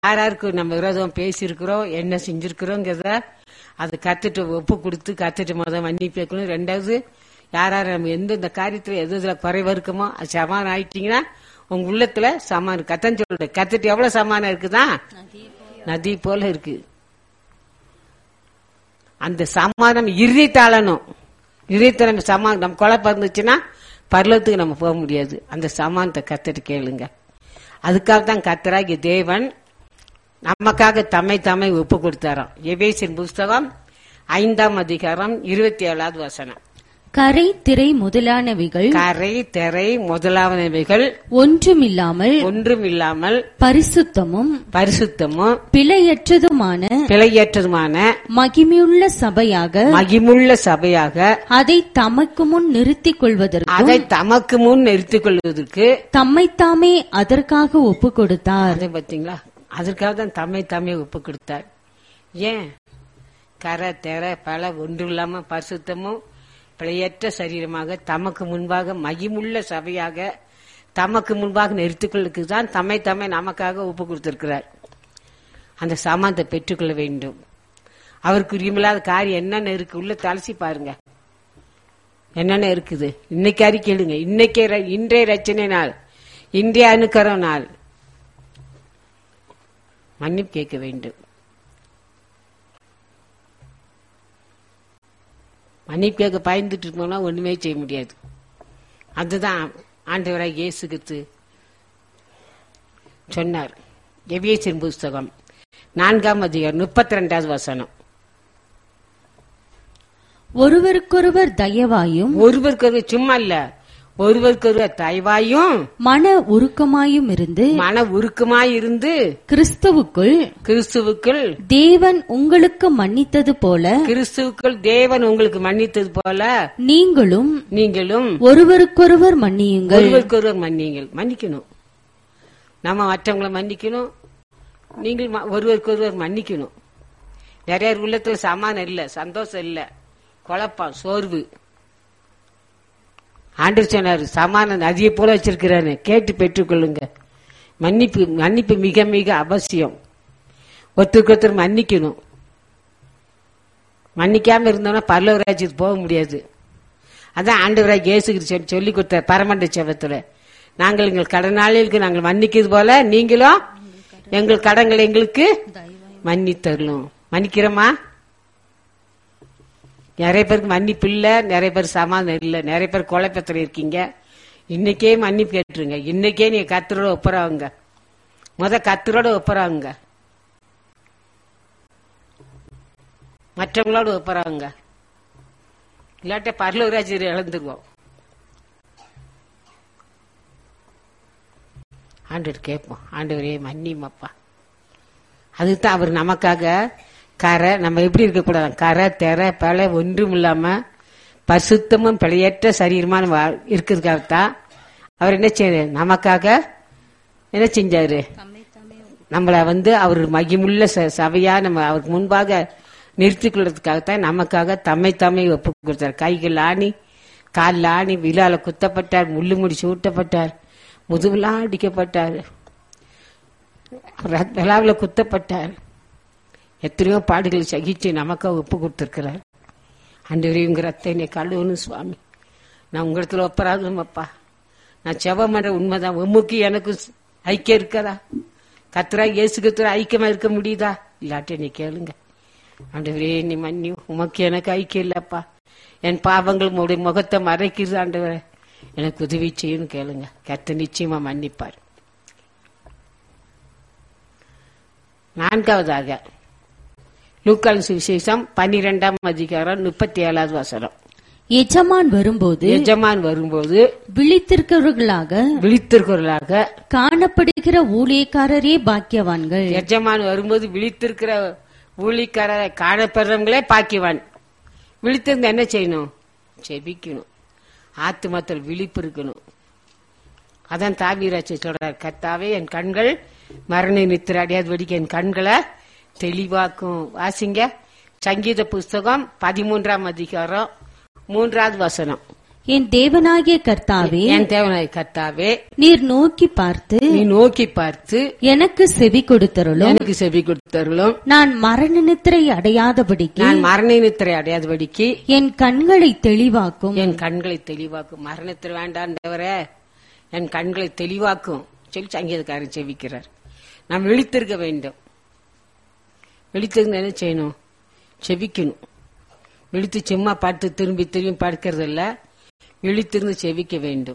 யார் யாருக்கு நம்ம விரோதம் பேசியிருக்கிறோம் என்ன செஞ்சிருக்கிறோங்கிறத அது கத்துட்டு ஒப்பு கொடுத்து கத்துட்டு முத மன்னிப்பு கேட்கணும் ரெண்டாவது யார் யார் நம்ம எந்தெந்த காரியத்துல எது எதுல குறைவா இருக்குமோ அது சமாதானம் ஆயிட்டீங்கன்னா உங்க உள்ளத்துல சமாதானம் கத்தன் சொல்ற கத்துட்டு எவ்வளவு சமாதானம் இருக்குதா நதி போல இருக்கு அந்த சமாதானம் இறுதித்தாளணும் இறுதித்த நம்ம சமா நம்ம குழப்பம் இருந்துச்சுன்னா பரலத்துக்கு நம்ம போக முடியாது அந்த சமானத்தை கத்துட்டு கேளுங்க அதுக்காக தான் கத்தராகிய தேவன் நமக்காக தம்மை தம்மை ஒப்பு கொடுத்தாராம் எபேசின் புஸ்தகம் ஐந்தாம் அதிகாரம் இருபத்தி ஏழாவது வசனம் கரை திரை முதலானவைகள் கரை திரை முதலாவனவைகள் ஒன்றுமில்லாமல் ஒன்றும் இல்லாமல் பரிசுத்தமும் பரிசுத்தமும் பிழையற்றதுமான பிழையற்றதுமான மகிமையுள்ள சபையாக மகிமுள்ள சபையாக அதை தமக்கு முன் நிறுத்திக் கொள்வதற்கும் அதை தமக்கு முன் நிறுத்திக் கொள்வதற்கு தம்மைத்தாமே அதற்காக ஒப்பு கொடுத்தார் அதை பாத்தீங்களா அதற்காக தான் தம்மை தாமே ஒப்பு கொடுத்தார் ஏன் கரை தெர பல ஒன்றும் இல்லாம பரிசுத்தமும் பிழையற்ற சரீரமாக தமக்கு முன்பாக மகிமுள்ள சபையாக தமக்கு முன்பாக நிறுத்திக்கொள்ளுக்கு தான் தம்மை தம்மை நமக்காக ஒப்பு கொடுத்திருக்கிறார் அந்த சாமானத்தை பெற்றுக்கொள்ள வேண்டும் அவருக்கு உரிமில்லாத காரியம் என்னென்ன இருக்கு உள்ள தலசி பாருங்க என்னென்ன இருக்குது இன்னைக்கு அறிக்கையிடுங்க இன்னைக்கே ர- இன்றைய ரச்சனை நாள் இன்றைய அனுக்கர நாள் மன்னிப்பு கேட்க வேண்டும் மன்னிப்பு கேட்க பயந்துட்டு இருக்கோம்னா ஒண்ணுமே செய்ய முடியாது அதுதான் ஆண்டவராக இயேசு கிறிஸ்து சொன்னார் எவியேசின் புஸ்தகம் நான்காம் அதிகாரம் முப்பத்தி ரெண்டாவது வசனம் ஒருவருக்கொருவர் தயவாயும் ஒருவருக்கொருவர் சும்மா இல்ல ஒருவருக்கொருவர் தயவாயும் மன உருக்கமாயும் இருந்து மன உருக்கமாய் இருந்து கிறிஸ்துவுக்குள் கிறிஸ்துவுக்குள் தேவன் உங்களுக்கு மன்னித்தது போல கிறிஸ்துவுக்குள் தேவன் உங்களுக்கு மன்னித்தது போல நீங்களும் நீங்களும் ஒருவருக்கொருவர் மன்னியுங்கள் ஒருவருக்கொருவர் மன்னியுங்கள் மன்னிக்கணும் நம்ம மற்றவங்களை மன்னிக்கணும் நீங்கள் ம- ஒருவருக்கொருவர் மன்னிக்கணும் நிறைய பேர் உள்ளத்துல சமானம் இல்ல சந்தோஷம் இல்ல குழப்பம் சோர்வு ஆண்டு சொன்னாரு சமான நதியை போல வச்சிருக்கிறாரு கேட்டு பெற்றுக்கொள்ளுங்க மன்னிப்பு மன்னிப்பு மிக மிக அவசியம் ஒருத்தருக்கு ஒருத்தர் மன்னிக்கணும் மன்னிக்காம இருந்தோம்னா பல்லவராஜ்யத்துக்கு போக முடியாது அதான் ஆண்டவராக இயேசுக்கு சொல்லி சொல்லி கொடுத்த பரமண்ட செவத்துல நாங்கள் எங்கள் கடனாளிகளுக்கு நாங்கள் மன்னிக்கிறது போல நீங்களும் எங்கள் கடன்களை எங்களுக்கு மன்னித்தரலும் மன்னிக்கிறோமா நிறைய பேருக்கு மன்னிப்பு இல்ல நிறைய பேர் சமாதானம் இல்ல நிறைய பேர் குழப்பத்துல இருக்கீங்க இன்னைக்கே மன்னிப்பு கேட்டுருங்க இன்னைக்கே நீங்க கத்தரோட ஒப்புறாங்க முத கத்தரோட ஒப்புறாங்க மற்றவங்களோட ஒப்புறாங்க இல்லாட்ட பரலூராஜர் இழந்துருவோம் ஆண்டவர் கேட்போம் ஆண்டவரே மன்னிமப்பா அதுதான் அவர் நமக்காக கரை நம்ம எப்படி இருக்கக்கூடாது கரை தெர பல ஒன்றும் இல்லாம பரிசுத்தமும் பிழையற்ற சரீரமான வா- இருக்கிறதுக்காகத்தான் அவர் என்ன செய்ய நமக்காக என்ன செஞ்சாரு நம்மள வந்து அவர் மகிமுள்ள ச- சபையா நம்ம அவருக்கு முன்பாக நிறுத்திக் கொள்றதுக்காகத்தான் நமக்காக தம்மை தம்மை ஒப்பு கொடுத்தார் கைகள் ஆணி காலில் ஆணி விழால குத்தப்பட்டார் முள்ளு முடிச்சு ஊட்டப்பட்டார் முதுகுலாம் அடிக்கப்பட்டார் ரத்- விழாவில் குத்தப்பட்டார் எத்தனையோ பாடுகள் சகிச்சு நமக்காக ஒப்பு கொடுத்திருக்கிறார் அன்றைய உங்க ரத்த என்னை கழுவணும் சுவாமி நான் உங்களிடத்துல ஒப்பராகணுமப்பா நான் செவம் பண்ற உண்மைதான் உம்முக்கு எனக்கு ஐக்கியம் இருக்கதா கத்துரா இயேசு கத்துரா ஐக்கியமா இருக்க முடியுதா இல்லாட்டி நீ கேளுங்க ஆண்டவரே நீ மன்னி உமக்கு எனக்கு ஐக்கியம் இல்லப்பா என் பாவங்கள் உடைய முகத்தை மறைக்கிறது ஆண்டவரே எனக்கு உதவி செய்யணும் கேளுங்க கத்த நிச்சயமா மன்னிப்பார் நான்காவதாக லூக்கால் சுவிசேஷம் பன்னிரெண்டாம் அதிகாரம் முப்பத்தி ஏழாவது வசனம் எஜமான் வரும்போது எஜமான் வரும்போது விழித்திருக்கிறவர்களாக விழித்திருக்கிறவர்களாக காணப்படுகிற ஊழியக்காரரே பாக்கியவான்கள் எஜமான் வரும்போது விழித்திருக்கிற ஊழிக்காரரை காணப்படுறவங்களே பாக்கியவான் விழித்திருந்து என்ன செய்யணும் செபிக்கணும் ஆத்துமத்தில் விழிப்பு இருக்கணும் அதான் தாவீராட்சி சொல்றார் கத்தாவே என் கண்கள் மரண நித்திர அடையாதபடிக்கு என் கண்களை தெளிவாக்கும் வாசிங்க சங்கீத புஸ்தகம் பதிமூன்றாம் அதிகாரம் மூன்றாவது வசனம் என் தேவனாகிய கர்த்தாவே என் தேவனாய் கர்த்தாவே நீர் நோக்கி பார்த்து நீ நோக்கி பார்த்து எனக்கு செவி கொடுத்தருளும் எனக்கு செவி கொடுத்தருளும் நான் மரண நித்திரை அடையாதபடிக்கு நான் மரண நித்திரை அடையாதபடிக்கு என் கண்களை தெளிவாக்கும் என் கண்களை தெளிவாக்கும் மரணத்தில் வேண்டாண்டவரே என் கண்களை தெளிவாக்கும் சொல்லி சங்கீதக்காரன் செவிக்கிறார் நாம் விழித்திருக்க வேண்டும் விழித்திருந்து என்ன செய்யணும் செவிக்கணும் விழித்து சும்மா பார்த்து திரும்பி திரும்பி பார்க்கறது இல்ல விழித்திருந்து செவிக்க வேண்டும்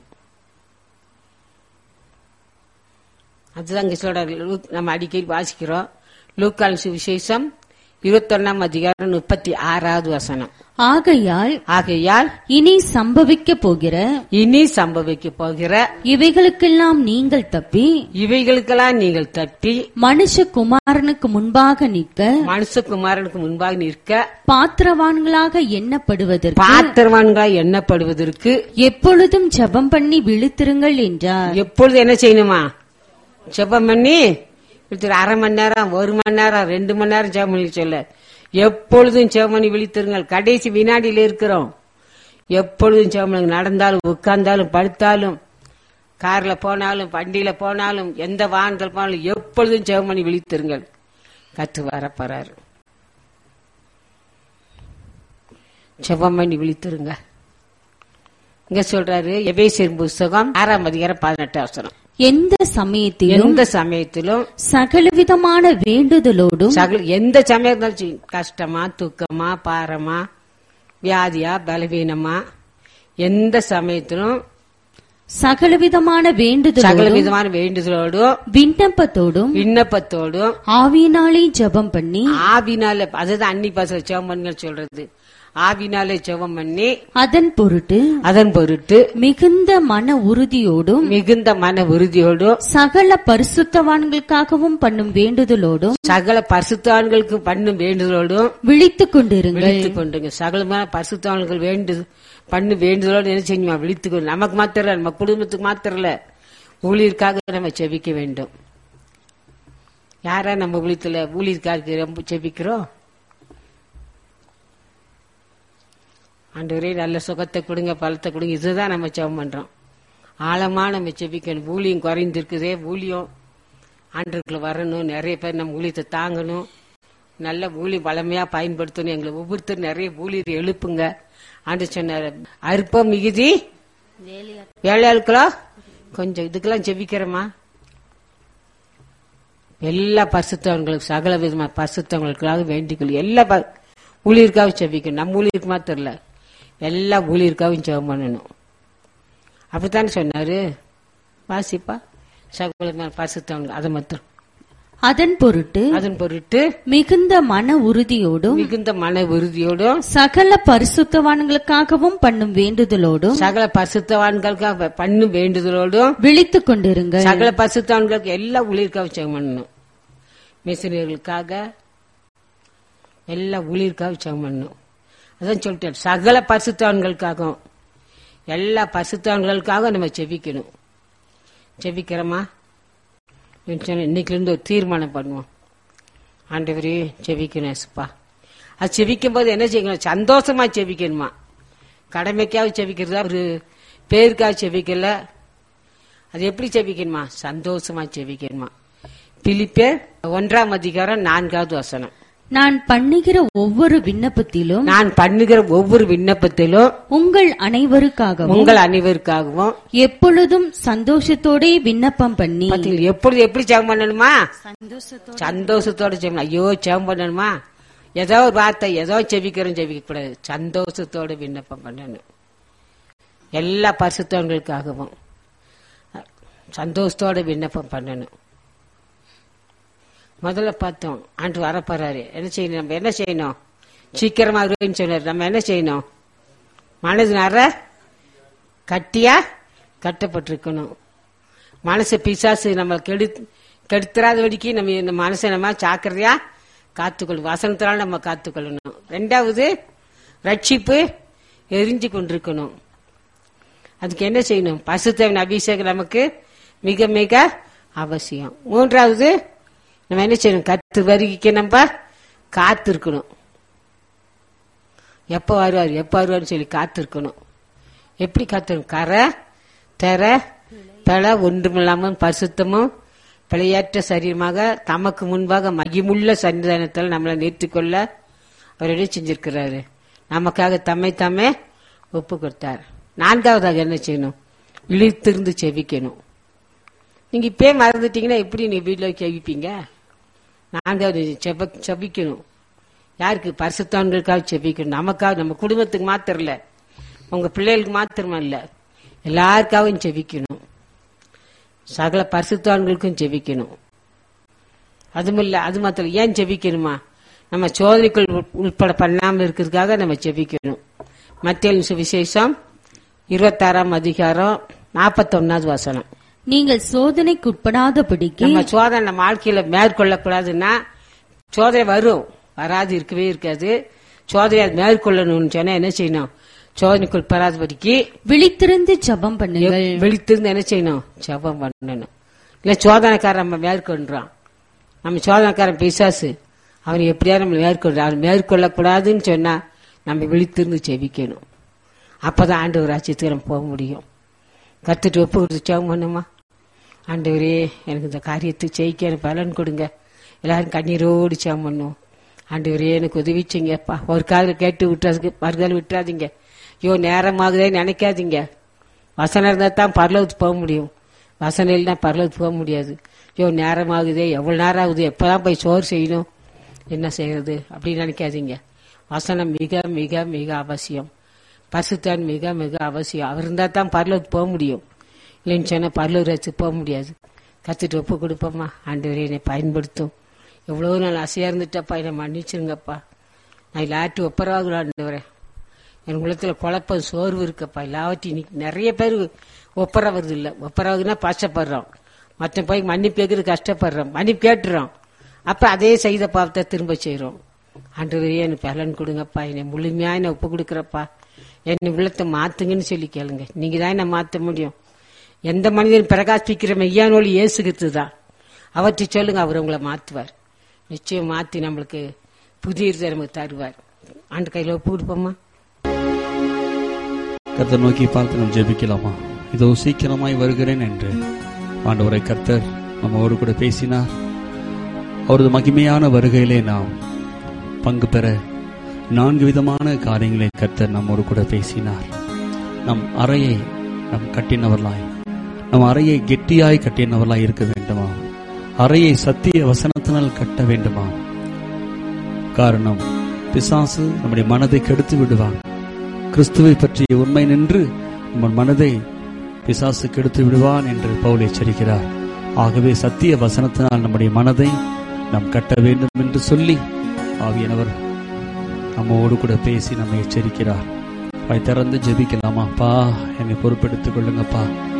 அதுதான் இங்க சொல்றாரு லூக்- நம்ம அடிக்கடி வாசிக்கிறோம் லூக்கால் சுவிசேஷம் இருபத்தொன்னாம் அதிகாரம் முப்பத்தி ஆறாவது வசனம் ஆகையால் ஆகையால் இனி சம்பவிக்க போகிற இனி சம்பவிக்க போகிற இவைகளுக்கெல்லாம் நீங்கள் தப்பி இவைகளுக்கெல்லாம் நீங்கள் தப்பி மனுஷகுமாரனுக்கு முன்பாக நிற்க மனுஷகுமாரனுக்கு முன்பாக நிற்க பாத்திரவான்களாக எண்ணப்படுவதற்கு பாத்திரவான்களாய் எண்ணப்படுவதற்கு எப்பொழுதும் ஜெபம் பண்ணி விழித்திருங்கள் என்றார் எப்பொழுது என்ன செய்யணுமா ஜெபம் பண்ணி விழித்திரு அரை மணி நேரம் ஒரு மணி நேரம் ரெண்டு மணி நேரம் ஜெபம் பண்ணி சொல்ல எப்பொழுதும் ஜெபம் பண்ணி விழித்திருங்கள் கடைசி வினாடியில இருக்கிறோம் எப்பொழுதும் ஜெபம் பண்ணுங்க. நடந்தாலும் உட்கார்ந்தாலும் படுத்தாலும் கார்ல போனாலும் வண்டியில போனாலும் எந்த வாகனத்தில் போனாலும் எப்பொழுதும் ஜெபம் பண்ணி விழித்திருங்கள் கத்து வரப்போறாரு ஜெபம் பண்ணி விழித்திருங்க இங்க சொல்றாரு எபேசியர் புஸ்தகம் ஆறாம் அதிகாரம் பதினெட்டு அவசரம் எந்த சமயத்திலும் எந்த சமயத்திலும் சகலவிதமான வேண்டுதலோடும் சகல எந்த சமயம் இருந்தாலும் சரி, கஷ்டமா துக்கமா பாரமா வியாதியா பலவீனமா எந்த சமயத்திலும் சகலவிதமான சகல வேண்டுதலோடும் விதமான வேண்டுதலோடும் விண்ணப்பத்தோடும் விண்ணப்பத்தோடும் ஆவியினாலே ஜெபம் பண்ணி ஆவினால அதுதான் அன்னி பாச ஜெபம் பண்ணுங்க சொல்றது ஆவினாலே ஜெபம் பண்ணி அதன் பொருட்டு அதன் பொருட்டு மிகுந்த மன உறுதியோடும் மிகுந்த மன உறுதியோடும் சகல பரிசுத்தவான்களுக்காகவும் பண்ணும் வேண்டுதலோடும் சகல பரிசுத்தான்களுக்கு பண்ணும் வேண்டுதலோடும் விழித்துக் கொண்டிருங்கள் விழித்துக் கொண்டுங்க சகலமான பரிசுத்தவான்கள் வேண்டு பண்ணு வேண்டுதலோடு என்ன செய்யுமா விழித்துக் கொண்டு நமக்கு மாத்திரம் இல்ல, நம்ம குடும்பத்துக்கு மாத்திரம் இல்ல ஊழியருக்காக நம்ம செபிக்க வேண்டும் யாரா நம்ம ஊழியத்துல ஊழியருக்காக ரொம்ப செபிக்கிறோம் ஆண்டவரே நல்ல சுகத்தை கொடுங்க பலத்தை கொடுங்க இதுதான் நம்ம ஜெபம் பண்றோம் ஆழமா நம்ம செபிக்கணும் ஊழியம் குறைந்திருக்குதே ஊழியம் ஆண்டுக்குள்ள வரணும் நிறைய பேர் நம்ம ஊழியத்தை தாங்கணும் நல்ல ஊழி வளமையா பயன்படுத்தணும் எங்களை ஒவ்வொருத்தரும் நிறைய ஊழியர் எழுப்புங்க ஆண்டு சொன்னார் அற்பம் மிகுதி வேலையாட்களோ கொஞ்சம் இதுக்கெல்லாம் ஜெபிக்கிறோமா எல்லா பரிசுத்தவங்களுக்கு சகல விதமான பரிசுத்தவங்களுக்காக வேண்டிக்கொள் எல்லா ப- ஊழியருக்காக செபிக்கணும் நம்ம ஊழியருக்கு மாத்திரம் இல்ல எல்லா ஊழியருக்காகவும் ஜெபம் பண்ணணும் அப்படித்தானே சொன்னாரு வாசிப்பா சகல விதமான பரிசுத்தவங்க அதை மாத்திரம் அதன் பொருட்டு அதன் பொருட்டு மிகுந்த மன உறுதியோடும் மிகுந்த மன உறுதியோடும் சகல பரிசுத்தவான்களுக்காகவும் பண்ணும் வேண்டுதலோடும் சகல பரிசுத்தவான்களுக்காக பண்ணும் வேண்டுதலோடும் விழித்துக் கொண்டிருங்கள் சகல பரிசுத்தவான்களுக்கு எல்லா ஊழியருக்காக ஜெபம் பண்ணணும் மிஷினர்களுக்காக எல்லா ஊழியருக்காக ஜெபம் பண்ணணும் அதான் சொல்லிட்டேன் சகல பரிசுத்தவான்களுக்காகவும் எல்லா பரிசுத்தவான்களுக்காக நம்ம செபிக்கணும் செபிக்கிறோமா இன்னைக்குல இருந்து ஒரு தீர்மானம் பண்ணுவோம் ஆண்டவரே செபிக்கணும் ஏசுப்பா அது செபிக்கும் போது என்ன செய்யணும் சந்தோஷமா செபிக்கணுமா கடமைக்காக செபிக்கிறதா ஒரு பேருக்காக செபிக்கல அது எப்படி செபிக்கணுமா சந்தோஷமா செபிக்கணுமா பிலிப்பேர் ஒன்றாம் அதிகாரம் நான்காவது வசனம் நான் பண்ணுகிற ஒவ்வொரு விண்ணப்பத்திலும் நான் பண்ணுகிற ஒவ்வொரு விண்ணப்பத்திலும் உங்கள் அனைவருக்காகவும் உங்கள் அனைவருக்காகவும் எப்பொழுதும் சந்தோஷத்தோடே விண்ணப்பம் பண்ணி பாத்தீங்களா எப்பொழுது எப்படி ஜெபம் பண்ணணுமா சந்தோஷத்தோட ஜெபம் ஐயோ ஜெபம் பண்ணணுமா ஏதோ ஒரு வார்த்தை ஏதோ செபிக்கிறோம் ஜெபிக்க கூடாது சந்தோஷத்தோட விண்ணப்பம் பண்ணணும் எல்லா பரிசுத்தவங்களுக்காகவும் சந்தோஷத்தோட விண்ணப்பம் பண்ணணும் முதல்ல பார்த்தோம் ஆண்டு வரப்போறாரு என்ன செய்யணும் நம்ம என்ன செய்யணும் சீக்கிரமா வருவேன்னு சொன்னாரு நம்ம என்ன செய்யணும் மனது நற கட்டியா கட்டப்பட்டிருக்கணும் மனசு பிசாசு நம்ம கெடு கெடுத்துறாதபடிக்கு நம்ம இந்த மனசை நம்ம ஜாக்கிரதையா காத்துக்கொள்ளும் வசனத்தினால நம்ம காத்துக்கொள்ளணும் ரெண்டாவது ரட்சிப்பு எரிஞ்சு கொண்டிருக்கணும் அதுக்கு என்ன செய்யணும் பசுத்தவன் அபிஷேகம் நமக்கு மிக மிக அவசியம் மூன்றாவது நம்ம என்ன செய்யணும் கத்து வருகைக்கு நம்ம காத்திருக்கணும் எப்போ வருவார் எப்போ வருவார்னு சொல்லி காத்திருக்கணும் எப்படி காத்துக்கணும் கரை தெர பிழை ஒன்றுமில்லாமல் பரிசுத்தமும் பிழையற்ற சரீரமாக தமக்கு முன்பாக மகிமுள்ள சன்னிதானத்தில் நம்மளை நிறுத்திக்கொள்ள அவர் என்ன செஞ்சிருக்கிறாரு நமக்காக தம்மை தாமே ஒப்பு கொடுத்தார் நான்காவதாக என்ன செய்யணும் இழுத்திருந்து செவிக்கணும் நீங்க இப்பயே மறந்துட்டீங்கன்னா எப்படி நீ வீட்டில் செவிப்பீங்க நான்காவது செவ செபிக்கணும் யாருக்கு பரிசுத்தவன்களுக்காக செபிக்கணும் நமக்காக நம்ம குடும்பத்துக்கு மாத்திரம் இல்ல உங்க பிள்ளைகளுக்கு மாத்திரமா இல்ல எல்லாருக்காகவும் செபிக்கணும் சகல பரிசுத்தவான்களுக்கும் ஜெபிக்கணும் அதுவும் இல்ல அது மாத்திரம் ஏன் ஜெபிக்கணுமா நம்ம சோதனைக்குள் உட்- உட்பட பண்ணாமல் இருக்கிறதுக்காக நம்ம ஜெபிக்கணும் மத்திய சுவிசேஷம் இருபத்தாறாம் அதிகாரம் நாற்பத்தொன்னாவது வசனம் நீங்கள் சோதனைக்குட்படாதபடிக்கு நம்ம சோதனை நம்ம வாழ்க்கையில மேற்கொள்ளக்கூடாதுன்னா சோதனை வரும் வராது இருக்கவே இருக்காது சோதனை அது மேற்கொள்ளணும்னு சொன்னா என்ன செய்யணும் சோதனைக்குள் பெறாதபடிக்கு விழித்திருந்து ஜெபம் பண்ணுங்கள் விழித்திருந்து என்ன செய்யணும் ஜெபம் பண்ணணும் இல்ல சோதனைக்காரன் நம்ம மேற்கொள்றான் நம்ம சோதனைக்காரன் பிசாசு அவன் எப்படியா நம்ம மேற்கொள்றான் அவன் மேற்கொள்ளக்கூடாதுன்னு சொன்னா நம்ம விழித்திருந்து ஜெபிக்கணும் அப்பதான் ஆண்டவர் ராஜ்யத்துக்கு நம்ம போக முடியும் கத்துட்டு ஒப்பு கொடுத்து ஜெபம் பண்ணுமா ஆண்டவரே எனக்கு இந்த காரியத்துக்கு ஜெயிக்க எனக்கு பலன் கொடுங்க எல்லாரும் கண்ணீரோடு ஜெபம் பண்ணுவோம் ஆண்டவரே எனக்கு உதவி செய்யுங்கப்பா ஒரு காதில் கேட்டு விட்டுறதுக்கு மறுகால் விட்டுறாதீங்க ஐயோ நேரமாகுதே நினைக்காதீங்க வசனம் இருந்தால் தான் பரலவுக்கு போக முடியும் வசனம் இல்லைன்னா பரலவுக்கு போக முடியாது ஐயோ நேரம் ஆகுதே எவ்வளோ நேரம் ஆகுது எப்போதான் போய் சோறு செய்யணும் என்ன செய்யறது அப்படின்னு நினைக்காதீங்க வசனம் மிக மிக மிக அவசியம் பசுத்தான் மிக மிக அவசியம் அவர் இருந்தால் தான் பரலவுக்கு போக முடியும் இல்லைன்னு சொன்னால் பரலூர் வச்சு போக முடியாது கற்றுட்டு ஒப்பு கொடுப்போம்மா ஆண்டவரே என்னை பயன்படுத்தும் எவ்வளோ நாள் ஆசையாக இருந்துட்டப்பா என்னை மன்னிச்சிருங்கப்பா நான் எல்லாட்டும் ஒப்பரவாகணும் ஆண்டவரே என் உள்ளத்தில் குழப்பம் சோர்வு இருக்கப்பா எல்லாவற்றையும் இன்னைக்கு நிறைய பேர் ஒப்பரவது இல்லை ஒப்பரவுனா பாசப்படுறோம் மற்ற போய் மன்னிப்பு கேட்கறது கஷ்டப்படுறோம் மன்னிப்பு கேட்டுறோம் அப்ப அதே செய்த பாவத்தை திரும்ப செய்றோம் ஆண்டவரே எனக்கு பலன் கொடுங்கப்பா என்னை முழுமையா என்னை ஒப்பு கொடுக்குறப்பா என்னை உள்ளத்தை மாத்துங்கன்னு சொல்லி கேளுங்க நீங்க தான் என்னை மாத்த முடியும் எந்த மனிதன் பிரகாசிக்கிற மெய்யான ஒளி இயேசுகிறது தான் அவற்றை சொல்லுங்க அவர் உங்களை மாத்துவார் நிச்சயம் மாத்தி நம்மளுக்கு புதிய இருதை நமக்கு தருவார் ஆண்டு கையில் ஒப்பு கொடுப்போமா கர்த்தர் நோக்கி பார்த்து நாம் ஜெபிக்கலாமா இதோ சீக்கிரமாய் வருகிறேன் என்று ஆண்டவரை கர்த்தர் நம்மோடு கூட பேசினார் அவரது மகிமையான வருகையிலே நாம் பங்கு பெற நான்கு விதமான காரியங்களை கர்த்தர் நம்மோடு கூட பேசினார் நம் அறையை நம் கட்டினவர்களாய் நம் அறையை கெட்டியாய் கட்டினவர்களாய் இருக்க வேண்டுமா அறையை சத்திய வசனத்தினால் கட்ட வேண்டுமா காரணம் பிசாசு நம்முடைய மனதை கெடுத்து விடுவான் கிறிஸ்துவை பற்றிய உண்மை நின்று நம்ம மனதை பிசாசு கெடுத்து விடுவான் என்று பவுல் எச்சரிக்கிறார் ஆகவே சத்திய வசனத்தினால் நம்முடைய மனதை நாம் கட்ட வேண்டும் என்று சொல்லி ஆவியானவர் நம்மோடு கூட பேசி நம்மை எச்சரிக்கிறார் வாய் திறந்து ஜெபிக்கலாமாப்பா என்னை பொறுப்பெடுத்துக் கொள்ளுங்கப்பா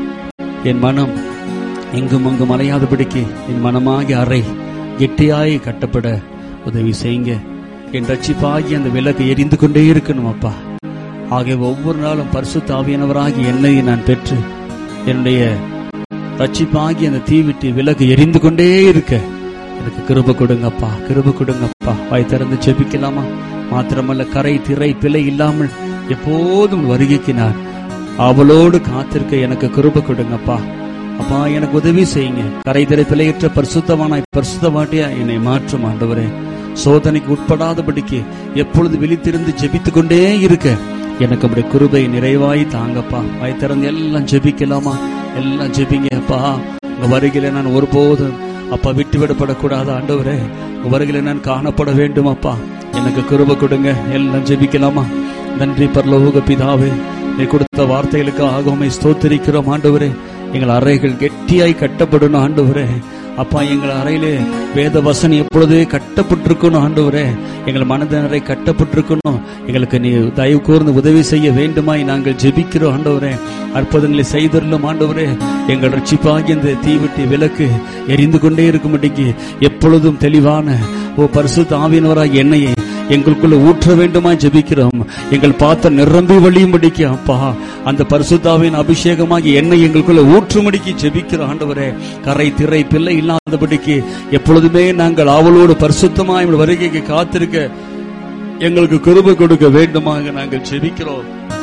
என் மனம் எங்கும் அங்கும் அலையாதபடிக்கு என் மனமாகி அறை கெட்டியாய் கட்டப்பட உதவி செய்யுங்க என் ரட்சிப்பாகி அந்த விளக்கு எரிந்து கொண்டே இருக்கணும் அப்பா ஆகிய ஒவ்வொரு நாளும் பரிசுத்த ஆவியானவராகி என்னை நான் பெற்று என்னுடைய ரட்சிப்பாகி அந்த தீவிட்டு விலகு எரிந்து கொண்டே இருக்க எனக்கு கிருப கொடுங்கப்பா கிருப கொடுங்கப்பா வாய் திறந்து ஜெபிக்கலாமா மாத்திரமல்ல கரை திரை பிழை இல்லாமல் எப்போதும் வருகைக்கு நான் அவளோடு காத்திருக்க எனக்கு கிருப கொடுங்கப்பா அப்பா எனக்கு உதவி செய்யுங்க கரை திரை பிழையற்ற பரிசுத்தமானாய் பரிசுத்தமாட்டியா என்னை மாற்றும் ஆண்டவரே சோதனைக்கு உட்படாதபடிக்கு எப்பொழுது விழித்திருந்து ஜெபித்துக் கொண்டே இருக்க எனக்கு அப்படி கிருபை நிறைவாய் தாங்கப்பா வாய் திறந்து எல்லாம் ஜெபிக்கலாமா எல்லாம் ஜெபிங்கப்பா உங்க வருகையில நான் ஒருபோதும் அப்பா விட்டு விடப்படக்கூடாது ஆண்டவரே உங்க வருகையில நான் காணப்பட வேண்டும் அப்பா எனக்கு கிருபை கொடுங்க எல்லாம் ஜெபிக்கலாமா நன்றி பரலோக பிதாவே நீ கொடுத்த வார்த்தைகளுக்கு ஆகவுமே ஸ்தோத்திரிக்கிறோம் ஆண்டவரே எங்கள் அறைகள் கெட்டியாய் கட்டப்படணும் ஆண்டவரே அப்பா எங்கள் அறையிலே வேத வசனம் எப்பொழுதே கட்டப்பட்டிருக்கணும் ஆண்டவரே எங்கள் மனதினரை கட்டப்பட்டிருக்கணும் எங்களுக்கு நீ தயவு கூர்ந்து உதவி செய்ய வேண்டுமாய் நாங்கள் ஜெபிக்கிறோம் ஆண்டவரே அற்புதங்களை செய்தருளும் ஆண்டவரே எங்கள் ரட்சிப்பாகி இந்த தீவிட்டி விளக்கு எரிந்து கொண்டே இருக்கும்படிக்கு எப்பொழுதும் தெளிவான ஓ பரிசுத்த ஆவியனவராக எண்ணெயை எங்களுக்குள்ள ஊற்ற வேண்டுமா ஜெபிக்கிறோம் எங்கள் பாத்திரம் நிரம்பி வழியும்படிக்கு அப்பா அந்த பரிசுத்தாவின் அபிஷேகமாகி எண்ணெய் எங்களுக்குள்ள ஊற்றும்படிக்கு ஜெபிக்கிறோம் ஆண்டவரே கரை திரை பிள்ளை இல்லாதபடிக்கு எப்பொழுதுமே நாங்கள் ஆவலோடு பரிசுத்தமாய் உம்முடைய வருகைக்கு காத்திருக்க எங்களுக்கு கிருபை கொடுக்க வேண்டுமாக நாங்கள் ஜெபிக்கிறோம்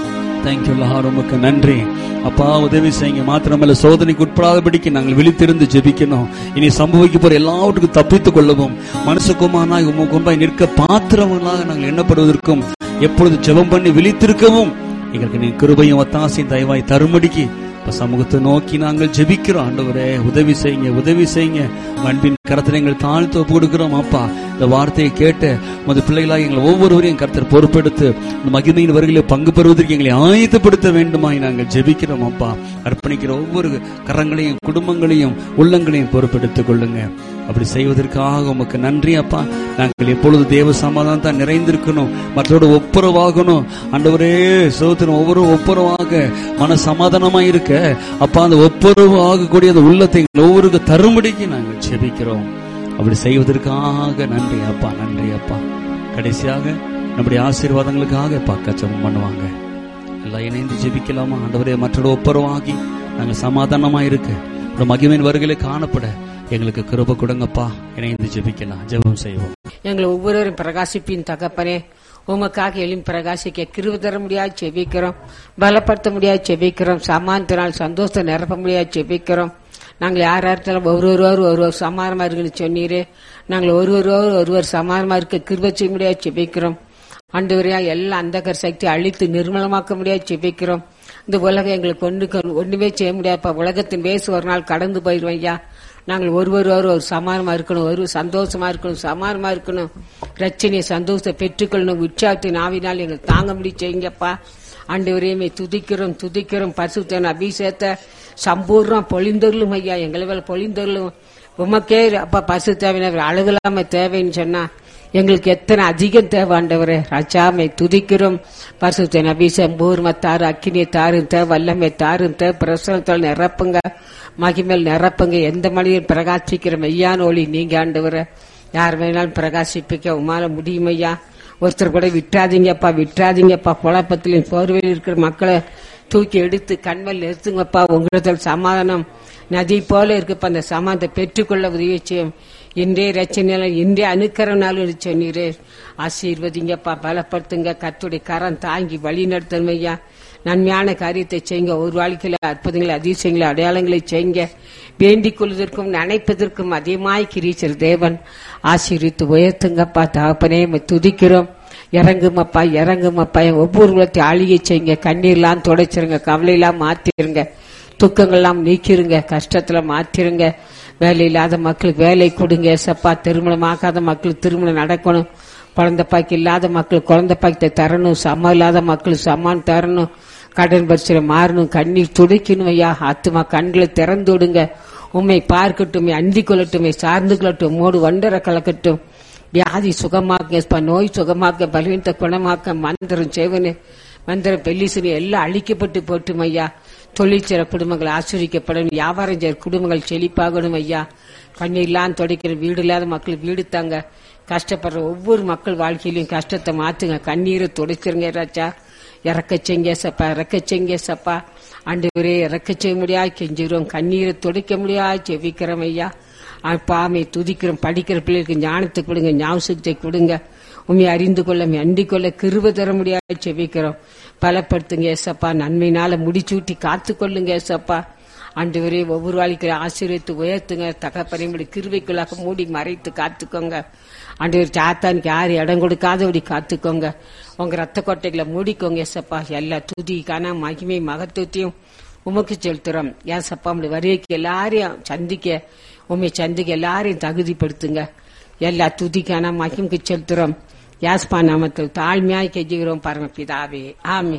தேங்க்யூ லார் உமக்கு நன்றி அப்பா உதவி செய்யுங்க மாத்திரமல்ல சோதனைக்கு உட்படாதபடிக்கு நாங்கள் விழித்திருந்து ஜெபிக்கணும் இனி சம்பவிக்க போற எல்லாவற்றுக்கும் தப்பித்துக் கொள்ளவும் மனசுக்குமானாய் உமக்கு முன்பாய் நிற்க பாத்திரங்களாக நாங்கள் எண்ணப்படுவதற்கும் எப்பொழுது ஜெபம் பண்ணி விழித்திருக்கவும் எங்களுக்கு நீ கிருபையும் ஒத்தாசையும் தயவாய் தருமடிக்கு இப்ப சமூகத்தை நோக்கி நாங்கள் ஜெபிக்கிறோம் ஆண்டவரே உதவி செய்யுங்க உதவி செய்யுங்க அன்பின் கரத்தில் எங்கள் தாழ்த்து ஒப்பு கொடுக்கிறோம் அப்பா இந்த வார்த்தையை கேட்டு உமது பிள்ளைகளாக எங்களை ஒவ்வொருவரையும் கருத்தர் பொறுப்பெடுத்து இந்த மகிமையின் வருகையில பங்கு பெறுவதற்கு எங்களை ஆயத்தப்படுத்த வேண்டுமாய் நாங்கள் ஜெபிக்கிறோம் அப்பா அர்ப்பணிக்கிற ஒவ்வொரு கரங்களையும் குடும்பங்களையும் உள்ளங்களையும் பொறுப்பெடுத்துக் கொள்ளுங்க அப்படி செய்வதற்காக உமக்கு நன்றி அப்பா நாங்கள் எப்பொழுது தேவ சமாதானம் தான் நிறைந்திருக்கணும் மற்றோட ஒப்புரவாகணும் ஆண்டவரே சோதனம் ஒவ்வொரு ஒப்புரவாக மன சமாதானமா இருக்க அப்பா அந்த ஒப்புரவு ஆகக்கூடிய அந்த உள்ளத்தை எங்கள் ஒவ்வொருக்கு தரும்படிக்கு நாங்கள் ஜெபிக்கிறோம் அப்படி செய்வதற்காக நன்றி அப்பா நன்றி அப்பா கடைசியாக நம்முடைய ஆசீர்வாதங்களுக்காக பக்கச்சமம் பண்ணுவாங்க எல்லாம் இணைந்து ஜெபிக்கலாமா ஆண்டவரே மற்றோட ஒப்புரவாகி நாங்கள் சமாதானமா இருக்க ஒரு மகிமையின் வருகையில காணப்பட எங்களுக்கு கிருப கொடுங்கப்பா இணைந்து ஜெபிக்கலாம் ஜெபம் செய்வோம் எங்களை ஒவ்வொருவரும் பிரகாசிப்பின் தகப்பனே உமக்காக எழும் பிரகாசிக்க கிருப தர முடியாது செபிக்கிறோம் பலப்படுத்த முடியாது செபிக்கிறோம் சமானத்தினால் சந்தோஷத்தை நிரப்ப முடியாது செபிக்கிறோம் நாங்கள் யார் யார்த்தாலும் ஒருவரோர் ஒருவர் சமானமா இருக்குன்னு சொன்னீரே நாங்கள் ஒருவரோர் ஒருவர் சமானமா இருக்க கிருப செய்ய முடியாது செபிக்கிறோம் ஆண்டவரையா எல்லா அந்தகர் சக்தி அழித்து நிர்மலமாக்க முடியாது செபிக்கிறோம் இந்த உலகம் எங்களுக்கு ஒண்ணு ஒண்ணுமே செய்ய முடியாதுப்பா உலகத்தின் வேசு ஒரு நாள் கடந்து போயிடுவோம் ஐயா நாங்கள் ஒருவர் ஒரு சமானமா இருக்கணும் ஒரு சந்தோஷமா இருக்கணும் சமானமா இருக்கணும் ரச்சனையை சந்தோஷத்தை பெற்றுக்கொள்ளணும் உற்சாகத்தின் ஆவினால் எங்களுக்கு தாங்க முடியும் செய்யுங்கப்பா ஆண்டவரையுமே துதிக்கிறோம் துதிக்கிறோம் பரிசுத்தன் அபிஷேகத்தை சம்பூர்ணம் பொழிந்தொருளும் ஐயா எங்களை மேல பொழிந்தொருளும் உமக்கே அப்பா பசு தேவையான அளவில்லாம தேவைன்னு சொன்னா எங்களுக்கு எத்தனை அதிகம் தேவை ஆண்டவரே ராஜாமை துதிக்கிறோம் பரிசுத்தன் அபிஷேகம் பூர்மத்தாறு அக்கினியை தாரும் தேவை வல்லமை தாரும் தேவை பிரசனத்தால் நிரப்புங்க மகிமேல் நிரப்புங்க எந்த மனிதன் பிரகாசிக்கிற மெய்யான ஒளி நீங்க ஆண்டவர யார் வேணாலும் பிரகாசிப்பிக்க உமால முடியும் ஐயா ஒருத்தர் கூட விட்டுறாதீங்கப்பா விட்டுறாதீங்கப்பா குழப்பத்திலையும் சோர்வையில் இருக்கிற மக்களை தூக்கி எடுத்து கண்மல் நிறுத்துங்கப்பா உங்களிடத்தில் சமாதானம் நதி போல இருக்குப்பா அந்த சமாதானத்தை பெற்றுக்கொள்ள உதவி செய்யும் இன்றைய ரச்சனையில இன்றைய அணுக்கரனாலும் சொன்னீரே ஆசீர்வதிங்கப்பா பலப்படுத்துங்க கத்துடைய கரம் தாங்கி வழி நடத்தணும் ஐயா நன்மையான காரியத்தை செய்யுங்க ஒரு வாழ்க்கையில அற்புதங்களை அதிசயங்களை அடையாளங்களை செய்யுங்க வேண்டிக் கொள்வதற்கும் நினைப்பதற்கும் அதிகமாய் கிரீச்சர் தேவன் ஆசீர்வித்து உயர்த்துங்கப்பா தகப்பனே உம்மை துதிக்கிறோம் இறங்குமப்பா இறங்குமப்பா என் ஒவ்வொரு குலத்தையும் ஆளிகை செய்யுங்க கண்ணீர்லாம் துடைச்சிருங்க கவலையெல்லாம் மாத்திருங்க துக்கங்கள்லாம் நீக்கிருங்க கஷ்டத்துல மாத்திருங்க வேலை இல்லாத மக்களுக்கு வேலை கொடுங்க ஏசப்பா திருமணமாகாத மக்களுக்கு திருமணம் நடக்கணும் குழந்தை பாக்கி இல்லாத மக்கள் குழந்தை பாக்கத்தை தரணும் சமம் இல்லாத மக்களுக்கு சமான் தரணும் கடன் பரிசையில மாறணும் கண்ணீர் துடைக்கணும் ஐயா ஆத்துமா கண்களை திறந்து விடுங்க உண்மை பார்க்கட்டும் அந்தி கொள்ளட்டும் சார்ந்து கொள்ளட்டும் மோடு வண்டர கலக்கட்டும் வியாதி சுகமாக்க நோய் சுகமாக்க பலவீனத்தை குணமாக்க மந்திரம் செய்வனு மந்திரம் பெல்லிசனி எல்லாம் அழிக்கப்பட்டு போட்டும் ஐயா தொழிற்சிற குடும்பங்கள் ஆசிரியக்கப்படணும் வியாபாரம் செய்கிற குடும்பங்கள் செழிப்பாகணும் ஐயா கண்ணீர்லாம் துடைக்கிற வீடு இல்லாத மக்கள் வீடு தாங்க கஷ்டப்படுற ஒவ்வொரு மக்கள் வாழ்க்கையிலும் கஷ்டத்தை மாத்துங்க கண்ணீரை துடைச்சிருங்க ராஜா இறக்க செய்ங்க சப்பா இறக்க செய்ங்க சப்பா ஆண்டவரே இறக்க செய்ய முடியாது கெஞ்சுகிறோம் கண்ணீரை துடைக்க முடியாது செவிக்கிறோம் ஐயா பாமை துதிக்கிறோம் படிக்கிற பிள்ளைகளுக்கு ஞானத்தை கொடுங்க ஞாபகத்தை கொடுங்க உண்மை அறிந்து கொள்ள அண்டிக் கொள்ள கிருப தர முடியாது செவிக்கிறோம் பலப்படுத்துங்க ஏசப்பா நன்மையினால முடிச்சூட்டி காத்து கொள்ளுங்க ஏசப்பா ஆண்டவரே ஒவ்வொரு வாழ்க்கையில ஆசீர்வித்து உயர்த்துங்க தகப்பனை கிருவைக்குள்ளாக மூடி மறைத்து காத்துக்கோங்க ஆண்டவர் சாத்தானுக்கு யார் இடம் கொடுக்காதபடி காத்துக்கோங்க உங்க ரத்த கொட்டைகளை மூடிக்கோங்க ஏசப்பா எல்லா துதிக்கான மகிமை மகத்துவத்தையும் உமக்கு செலுத்துறோம் ஏசப்பா நம்முடைய வருகைக்கு எல்லாரையும் சந்திக்க உண்மை சந்திக்க எல்லாரையும் தகுதிப்படுத்துங்க எல்லா துதிக்கான மகிமுக்கு செலுத்துறோம் யாஸ்பா நாமத்தில் தாழ்மையாய் கெஞ்சுகிறோம் பரமபிதாவே ஆமே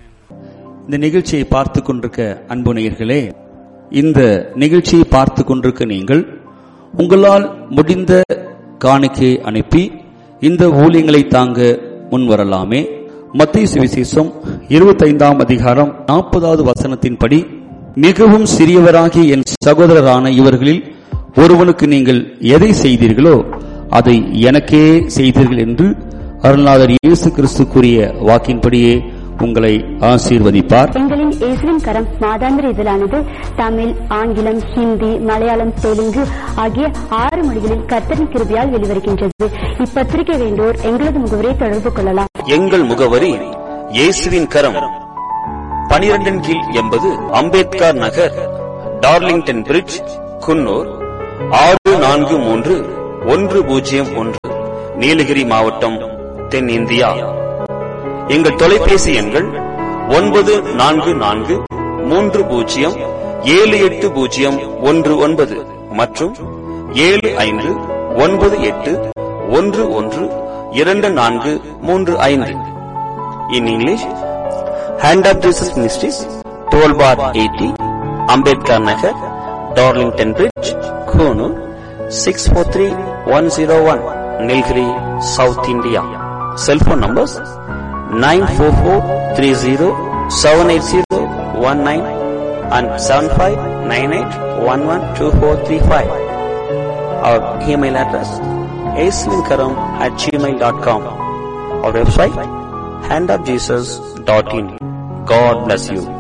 இந்த நிகழ்ச்சியை பார்த்து கொண்டிருக்க அன்பு நேயர்களே இந்த நிகழ்ச்சியை பார்த்து கொண்டிருக்க நீங்கள் உங்களால் முடிந்த காணிக்கையை அனுப்பி இந்த ஊழியங்களை தாங்க முன்வரலாமே மத்திய சுவிசேஷம் இருபத்தைந்தாம் அதிகாரம் நாற்பதாவது வசனத்தின்படி மிகவும் சிறியவராகிய என் சகோதரரான இவர்களில் ஒருவனுக்கு நீங்கள் எதை செய்தீர்களோ அதை எனக்கே செய்தீர்கள் என்று அருள்நாதர் இயேசு கிறிஸ்து கூறிய வாக்கின்படியே உங்களை ஆசீர்வதிப்பார் எங்களின் இயேசுவின் கரம் மாதாந்திர இதழானது தமிழ் ஆங்கிலம் ஹிந்தி மலையாளம் தெலுங்கு ஆகிய ஆறு மொழிகளில் கர்த்தரின் கிருபையால் வெளிவருகின்றது இப்பத்திரிகை வேண்டோர் எங்களது முகவரை தொடர்பு கொள்ளலாம் எங்கள் முகவரி இயேசுவின் கரம் பனிரெண்டின் கீழ் எண்பது அம்பேத்கர் நகர் டார்லிங்டன் பிரிட்ஜ் குன்னூர் ஆறு நான்கு மூன்று ஒன்று பூஜ்ஜியம் ஒன்று நீலகிரி மாவட்டம் தென்னிந்தியா எங்கள் தொலைபேசி எண்கள் ஒன்பது நான்கு நான்கு மூன்று பூஜ்ஜியம் ஏழு எட்டு பூஜ்ஜியம் ஒன்று ஒன்பது மற்றும் ஏழு ஐந்து ஒன்பது எட்டு ஒன்று ஒன்று இரண்டு நான்கு மூன்று ஐந்து in English hand of Jesus ministries twelve four eighty Ambedkar Nagar Darlington bridge Coonoor six four three one zero one Nilgiri south India cellphone numbers nine four four three zero seven eight zero one nine and seven five nine eight one one two four three five our email address ஏஸ்லிங்கரம் at gmail dot com our website handofjesus.in. God bless you.